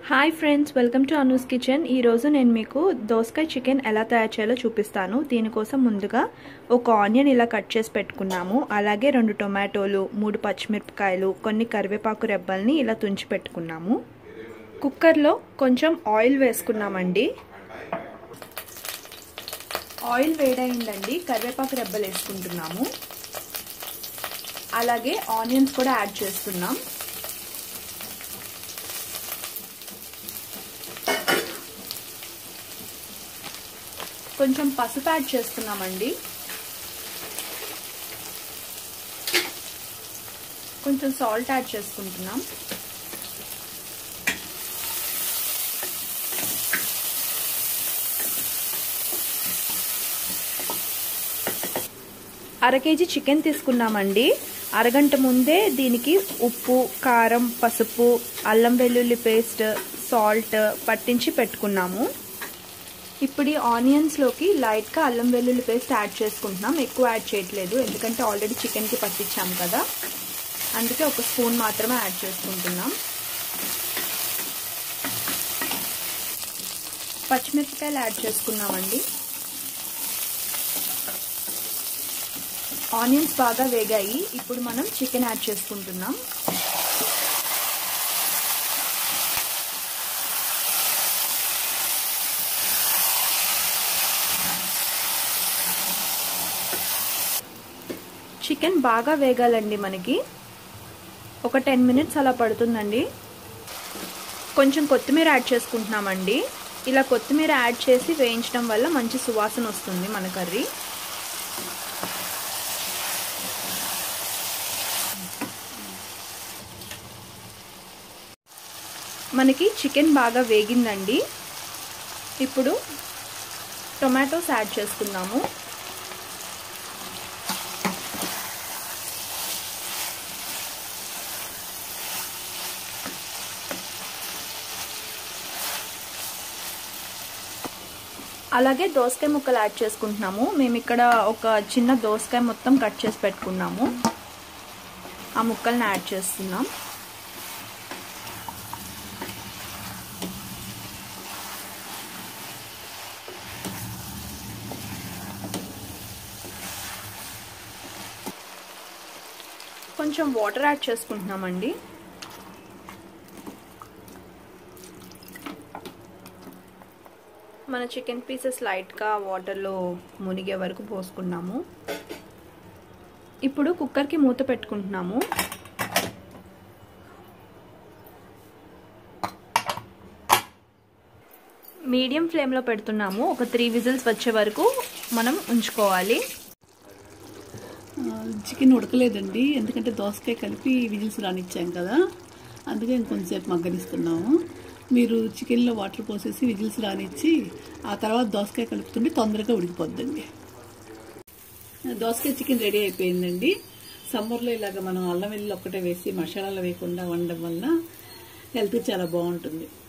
hi friends welcome to Anu's kitchen ఈరోజు నేను మీకు దోసకాయ చికెన్ ఎలా తయారు చేయాలో చూపిస్తాను దీనికోసం ముందుగా ఒక ఆనియన్ ఇలా కట్ చేసి పెట్టుకున్నాము అలాగే రెండు టొమాటోలు మూడు పచ్చిమిరపకాయలు కొన్ని కరివేపాకు రెబ్బల్ని ఇలా తుంచి పెట్టుకున్నాము కుక్కర్లో కొంచెం ఆయిల్ వేసుకున్నామండి ఆయిల్ వేడైందండి కరివేపాకు రెబ్బలు వేసుకుంటున్నాము అలాగే ఆనియన్స్ కూడా యాడ్ చేస్తున్నాం కొంచెం పసుపు యాడ్ చేస్తున్నామండి కొంచెం సాల్ట్ యాడ్ చేసుకుంటున్నాం అర కేజీ చికెన్ తీసుకున్నామండి అరగంట ముందే దీనికి ఉప్పు కారం పసుపు అల్లం వెల్లుల్లి పేస్ట్ సాల్ట్ పట్టించి పెట్టుకున్నాము ఇప్పుడు ఈ ఆనియన్స్లోకి లైట్గా అల్లం వెల్లుల్లి పేస్ట్ యాడ్ చేసుకుంటున్నాం ఎక్కువ యాడ్ చేయట్లేదు ఎందుకంటే ఆల్రెడీ చికెన్కి పట్టించాం కదా అందుకే ఒక స్పూన్ మాత్రమే యాడ్ చేసుకుంటున్నాం పచ్చిమిరపకాయలు యాడ్ చేసుకున్నామండి ఆనియన్స్ బాగా వేగాయి ఇప్పుడు మనం చికెన్ యాడ్ చేసుకుంటున్నాం చికెన్ బాగా వేగాలండి మనకి ఒక టెన్ మినిట్స్ అలా పడుతుందండి కొంచెం కొత్తిమీర యాడ్ చేసుకుంటున్నామండి ఇలా కొత్తిమీర యాడ్ చేసి వేయించడం వల్ల మంచి సువాసన వస్తుంది మన కర్రీ మనకి చికెన్ బాగా వేగిందండి ఇప్పుడు టొమాటోస్ యాడ్ చేసుకుందాము అలాగే దోసకాయ ముక్కలు యాడ్ చేసుకుంటున్నాము మేము ఇక్కడ ఒక చిన్న దోసకాయ మొత్తం కట్ చేసి పెట్టుకున్నాము ఆ ముక్కల్ని యాడ్ చేస్తున్నాం కొంచెం వాటర్ యాడ్ చేసుకుంటున్నామండి మన చికెన్ పీసెస్ లైట్గా వాటర్లో మునిగే వరకు పోసుకున్నాము ఇప్పుడు కుక్కర్కి మూత పెట్టుకుంటున్నాము మీడియం ఫ్లేమ్లో పెడుతున్నాము ఒక త్రీ విజిల్స్ వచ్చే వరకు మనం ఉంచుకోవాలి చికెన్ ఉడకలేదండి ఎందుకంటే దోసకాయ కలిపి విజిల్స్ రానిచ్చాం కదా అందుకే ఇంకొంచెంసేపు మగ్గనిస్తున్నాము మీరు చికెన్లో వాటర్ పోసేసి విజిల్స్ రానిచ్చి ఆ తర్వాత దోసకాయ కలుపుతుంటే తొందరగా ఉడికిపోద్దండి దోసకాయ చికెన్ రెడీ అయిపోయిందండి సమ్మర్లో ఇలాగ మనం అల్లం వెల్లుల్లి ఒక్కటే వేసి మసాలాలు వేయకుండా వండడం వల్ల హెల్త్ చాలా బాగుంటుంది